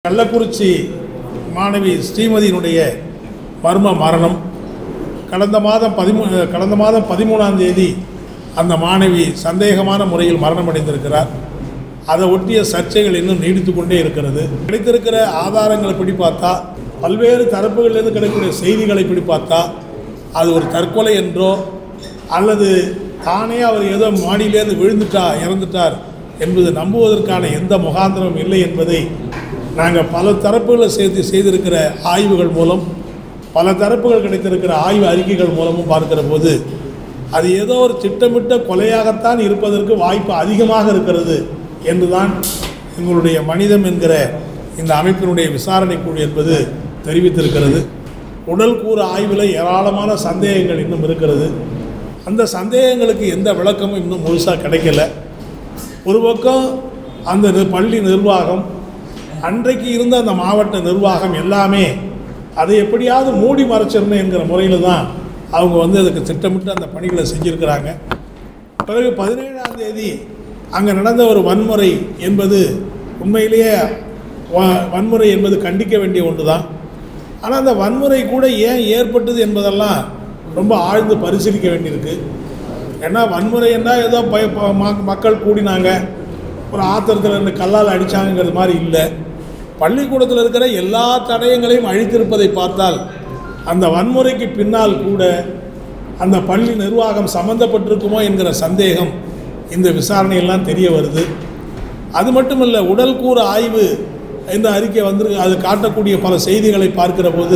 கள்ளக்குறிச்சி மாணவி ஸ்ரீமதியினுடைய மர்ம மரணம் கடந்த மாதம் பதிமூ கடந்த மாதம் பதிமூணாம் தேதி அந்த மாணவி சந்தேகமான முறையில் மரணமடைந்திருக்கிறார் அதை ஒட்டிய சர்ச்சைகள் இன்னும் நீடித்து கொண்டே இருக்கிறது கிடைத்திருக்கிற ஆதாரங்களை படி பார்த்தா பல்வேறு தரப்புகளிலிருந்து கிடைக்கக்கூடிய செய்திகளை படி பார்த்தா அது ஒரு தற்கொலை என்றோ அல்லது தானே அவர் ஏதோ மாடியிலேருந்து விழுந்துட்டா இறந்துட்டார் என்பது நம்புவதற்கான எந்த முகாந்திரமும் இல்லை என்பதை நாங்கள் பல தரப்புகளை சேர்த்து செய்திருக்கிற ஆய்வுகள் மூலம் பல தரப்புகள் கிடைத்திருக்கிற ஆய்வு அறிக்கைகள் மூலமும் பார்க்கிற போது அது ஏதோ ஒரு திட்டமிட்ட கொலையாகத்தான் இருப்பதற்கு வாய்ப்பு அதிகமாக இருக்கிறது என்றுதான் எங்களுடைய மனிதம் என்கிற இந்த அமைப்பினுடைய விசாரணை குழு என்பது தெரிவித்திருக்கிறது உடல் கூறு ஆய்வில் ஏராளமான சந்தேகங்கள் இன்னும் இருக்கிறது அந்த சந்தேகங்களுக்கு எந்த விளக்கமும் இன்னும் முழுசாக கிடைக்கல ஒரு பக்கம் அந்த நி- பள்ளி நிர்வாகம் அன்றைக்கு இருந்த அந்த மாவட்ட நிர்வாகம் எல்லாமே அதை எப்படியாவது மூடி மறைச்சிடணும் என்கிற முறையில் தான் அவங்க வந்து அதுக்கு திட்டமிட்டு அந்த பணிகளை செஞ்சுருக்கிறாங்க பிறகு பதினேழாம் தேதி அங்கே நடந்த ஒரு வன்முறை என்பது உண்மையிலேயே வ- வன்முறை என்பது கண்டிக்க வேண்டிய ஒன்று தான் ஆனால் அந்த வன்முறை கூட ஏன் ஏற்பட்டது என்பதெல்லாம் ரொம்ப ஆழ்ந்து பரிசீலிக்க வேண்டியிருக்கு ஏன்னா வன்முறைன்னா ஏதோ பய ப- ம- மக்கள் கூடினாங்க ஒரு ஆத்திரத்தில் ரெண்டு கல்லால் அடித்தாங்கிறது மாதிரி இல்லை பள்ளிக்கூடத்தில் இருக்கிற எல்லா தடயங்களையும் அழித்திருப்பதை பார்த்தால் அந்த வன்முறைக்கு பின்னால் கூட அந்த பள்ளி நிர்வாகம் சம்பந்தப்பட்டிருக்குமோ என்கிற சந்தேகம் இந்த விசாரணையெல்லாம் தெரிய வருது அது மட்டுமல்ல உடல் கூறு ஆய்வு என்ற அறிக்கை வந்திருக்கு அது காட்டக்கூடிய பல செய்திகளை பார்க்கிற போது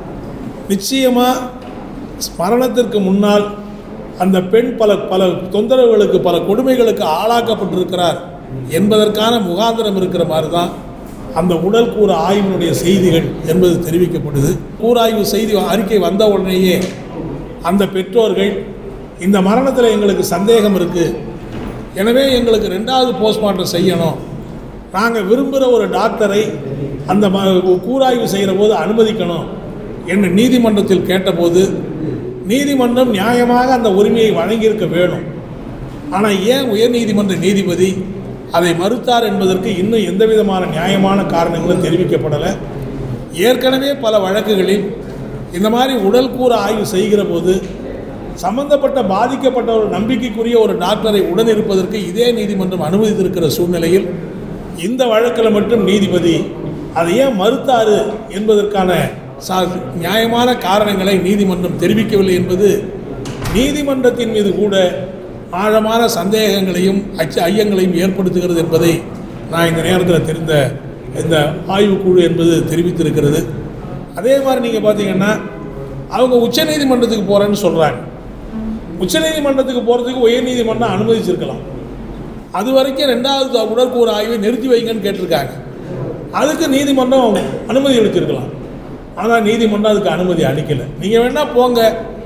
நிச்சயமாக மரணத்திற்கு முன்னால் அந்த பெண் பல பல தொந்தரவுகளுக்கு பல கொடுமைகளுக்கு ஆளாக்கப்பட்டிருக்கிறார் என்பதற்கான முகாந்திரம் இருக்கிற மாதிரி தான் அந்த உடல் கூறு ஆய்வினுடைய செய்திகள் என்பது தெரிவிக்கப்படுது கூறாய்வு செய்தி அறிக்கை வந்த உடனேயே அந்த பெற்றோர்கள் இந்த மரணத்தில் எங்களுக்கு சந்தேகம் இருக்குது எனவே எங்களுக்கு ரெண்டாவது போஸ்ட்மார்ட்டம் செய்யணும் நாங்கள் விரும்புகிற ஒரு டாக்டரை அந்த ம கூராய்வு செய்கிற போது அனுமதிக்கணும் என்று நீதிமன்றத்தில் கேட்டபோது நீதிமன்றம் நியாயமாக அந்த உரிமையை வழங்கியிருக்க வேணும் ஆனால் ஏன் உயர்நீதிமன்ற நீதிபதி அதை மறுத்தார் என்பதற்கு இன்னும் எந்த விதமான நியாயமான காரணங்களும் தெரிவிக்கப்படலை ஏற்கனவே பல வழக்குகளில் இந்த மாதிரி உடல் கூற ஆய்வு செய்கிற போது சம்பந்தப்பட்ட பாதிக்கப்பட்ட ஒரு நம்பிக்கைக்குரிய ஒரு டாக்டரை உடன் இருப்பதற்கு இதே நீதிமன்றம் அனுமதித்திருக்கிற சூழ்நிலையில் இந்த வழக்கில் மட்டும் நீதிபதி அதை ஏன் மறுத்தாரு என்பதற்கான சா நியாயமான காரணங்களை நீதிமன்றம் தெரிவிக்கவில்லை என்பது நீதிமன்றத்தின் மீது கூட ஆழமான சந்தேகங்களையும் அச்ச ஐயங்களையும் ஏற்படுத்துகிறது என்பதை நான் இந்த நேரத்தில் தெரிந்த இந்த ஆய்வுக்குழு என்பது தெரிவித்திருக்கிறது அதே மாதிரி நீங்கள் பார்த்தீங்கன்னா அவங்க உச்சநீதிமன்றத்துக்கு போகிறேன்னு சொல்கிறாங்க உச்சநீதிமன்றத்துக்கு போகிறதுக்கு உயர்நீதிமன்றம் அனுமதிச்சிருக்கலாம் அது வரைக்கும் ரெண்டாவது உடற்கூறு ஆய்வை நிறுத்தி வைங்கன்னு கேட்டிருக்காங்க அதுக்கு நீதிமன்றம் அனுமதி அளிச்சிருக்கலாம் ஆனால் நீதிமன்றம் அதுக்கு அனுமதி அளிக்கலை நீங்கள் வேணால் போங்க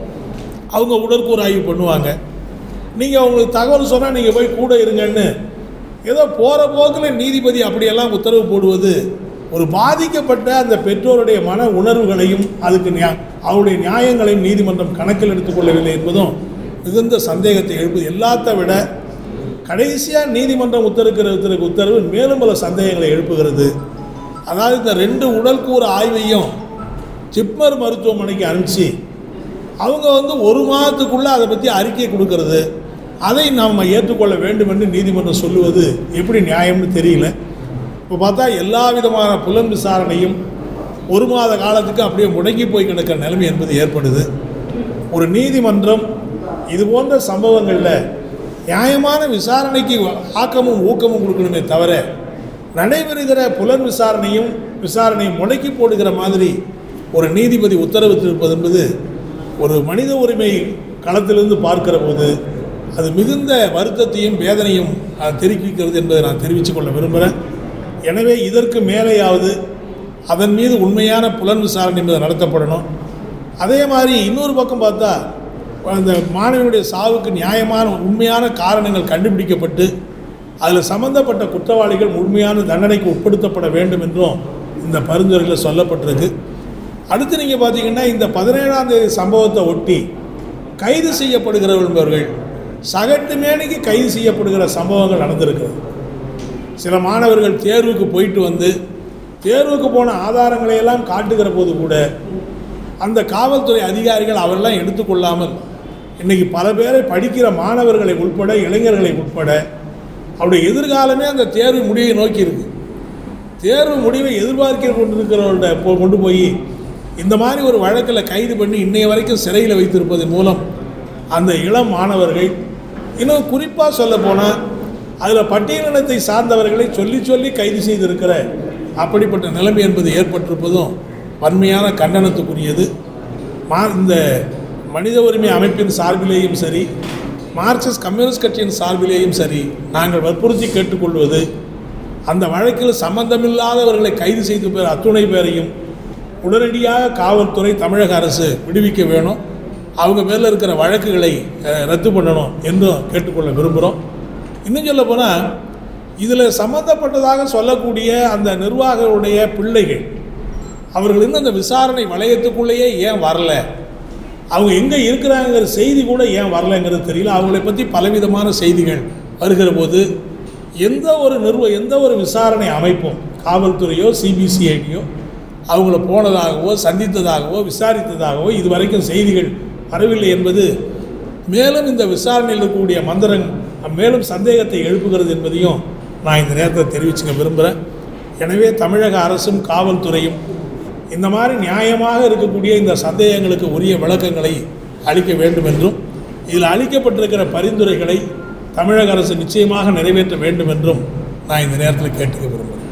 அவங்க உடற்கூறு ஆய்வு பண்ணுவாங்க நீங்கள் அவங்களுக்கு தகவல் சொன்னால் நீங்கள் போய் கூட இருங்கன்னு ஏதோ போகிற போக்கில் நீதிபதி அப்படியெல்லாம் உத்தரவு போடுவது ஒரு பாதிக்கப்பட்ட அந்த பெற்றோருடைய மன உணர்வுகளையும் அதுக்கு நியா அவருடைய நியாயங்களையும் நீதிமன்றம் கணக்கில் எடுத்துக்கொள்ளவில்லை என்பதும் மிகுந்த சந்தேகத்தை எழுப்புது எல்லாத்த விட கடைசியாக நீதிமன்றம் உத்தரவுக்கிற உத்தரவு மேலும் பல சந்தேகங்களை எழுப்புகிறது அதாவது இந்த ரெண்டு உடல்கூறு ஆய்வையும் ஜிப்மர் மருத்துவமனைக்கு அனுப்பிச்சு அவங்க வந்து ஒரு மாதத்துக்குள்ளே அதை பற்றி அறிக்கை கொடுக்கறது அதை நாம் ஏற்றுக்கொள்ள வேண்டும் என்று நீதிமன்றம் சொல்லுவது எப்படி நியாயம்னு தெரியல இப்போ பார்த்தா எல்லா விதமான புலன் விசாரணையும் ஒரு மாத காலத்துக்கு அப்படியே முடங்கி போய் கிடக்கிற நிலைமை என்பது ஏற்படுது ஒரு நீதிமன்றம் இது போன்ற சம்பவங்களில் நியாயமான விசாரணைக்கு ஆக்கமும் ஊக்கமும் கொடுக்கணுமே தவிர நடைபெறுகிற புலன் விசாரணையும் விசாரணையும் முடக்கி போடுகிற மாதிரி ஒரு நீதிபதி உத்தரவிட்டிருப்பது என்பது ஒரு மனித உரிமை களத்திலிருந்து பார்க்கிற போது அது மிகுந்த வருத்தத்தையும் வேதனையும் அது தெரிவிக்கிறது என்பதை நான் தெரிவித்துக் கொள்ள விரும்புகிறேன் எனவே இதற்கு மேலேயாவது அதன் மீது உண்மையான புலன் விசாரணை என்பது நடத்தப்படணும் அதே மாதிரி இன்னொரு பக்கம் பார்த்தா அந்த மாணவியுடைய சாவுக்கு நியாயமான உண்மையான காரணங்கள் கண்டுபிடிக்கப்பட்டு அதில் சம்பந்தப்பட்ட குற்றவாளிகள் முழுமையான தண்டனைக்கு உட்படுத்தப்பட வேண்டும் என்றும் இந்த பரிந்துரையில் சொல்லப்பட்டிருக்கு அடுத்து நீங்கள் பார்த்தீங்கன்னா இந்த பதினேழாம் தேதி சம்பவத்தை ஒட்டி கைது செய்யப்படுகிறவர்கள் சகட்டு மேனிக்கு கைது செய்யப்படுகிற சம்பவங்கள் நடந்திருக்கிறது சில மாணவர்கள் தேர்வுக்கு போயிட்டு வந்து தேர்வுக்கு போன ஆதாரங்களை எல்லாம் காட்டுகிற போது கூட அந்த காவல்துறை அதிகாரிகள் அவரெல்லாம் எடுத்துக்கொள்ளாமல் இன்னைக்கு பல பேரை படிக்கிற மாணவர்களை உட்பட இளைஞர்களை உட்பட அவருடைய எதிர்காலமே அந்த தேர்வு முடிவை நோக்கி இருக்கு தேர்வு முடிவை எதிர்பார்க்க கொண்டிருக்கிறவர்கள போ- கொண்டு போய் இந்த மாதிரி ஒரு வழக்கில் கைது பண்ணி இன்னைய வரைக்கும் சிறையில் வைத்திருப்பதன் மூலம் அந்த இளம் மாணவர்கள் இன்னும் குறிப்பாக சொல்ல போனால் அதில் பட்டியலினத்தை சார்ந்தவர்களை சொல்லி சொல்லி கைது செய்திருக்கிற அப்படிப்பட்ட நிலைமை என்பது ஏற்பட்டிருப்பதும் வன்மையான கண்டனத்துக்குரியது மா இந்த மனித உரிமை அமைப்பின் சார்பிலேயும் சரி மார்க்சிஸ்ட் கம்யூனிஸ்ட் கட்சியின் சார்பிலேயும் சரி நாங்கள் வற்புறுத்தி கேட்டுக்கொள்வது அந்த வழக்கில் சம்பந்தமில்லாதவர்களை கைது செய்து பேர் அத்துணை பேரையும் உடனடியாக காவல்துறை தமிழக அரசு விடுவிக்க வேணும் அவங்க மேலே இருக்கிற வழக்குகளை அஹ், ரத்து பண்ணணும் என்றும் கேட்டுக்கொள்ள விரும்புகிறோம் இன்னும் சொல்ல போனால் இதில் சம்பந்தப்பட்டதாக சொல்லக்கூடிய அந்த நிர்வாகிகளுடைய பிள்ளைகள் அவர்கள் இன்னும் அந்த விசாரணை வளையத்துக்குள்ளேயே ஏன் வரல அவங்க எங்கே இருக்கிறாங்கிற செய்தி கூட ஏன் வரலைங்கிறது தெரியல அவங்களை பற்றி பலவிதமான செய்திகள் வருகிற போது எந்த ஒரு நிறுவ எந்த ஒரு விசாரணை அமைப்பும் காவல்துறையோ சிபிசிஐடியோ அவங்கள போனதாகவோ சந்தித்ததாகவோ விசாரித்ததாகவோ இதுவரைக்கும் செய்திகள் வரவில்லை என்பது மேலும் இந்த விசாரணையில் இருக்கக்கூடிய மந்திரங் மேலும் சந்தேகத்தை எழுப்புகிறது என்பதையும் நான் இந்த நேரத்தில் தெரிவிச்சுக்க விரும்புகிறேன் எனவே தமிழக அரசும் காவல்துறையும் இந்த மாதிரி நியாயமாக இருக்கக்கூடிய இந்த சந்தேகங்களுக்கு உரிய விளக்கங்களை அளிக்க வேண்டும் என்றும் இதில் அளிக்கப்பட்டிருக்கிற பரிந்துரைகளை தமிழக அரசு நிச்சயமாக நிறைவேற்ற வேண்டும் என்றும் நான் இந்த நேரத்தில் கேட்டுக்க விரும்புகிறேன்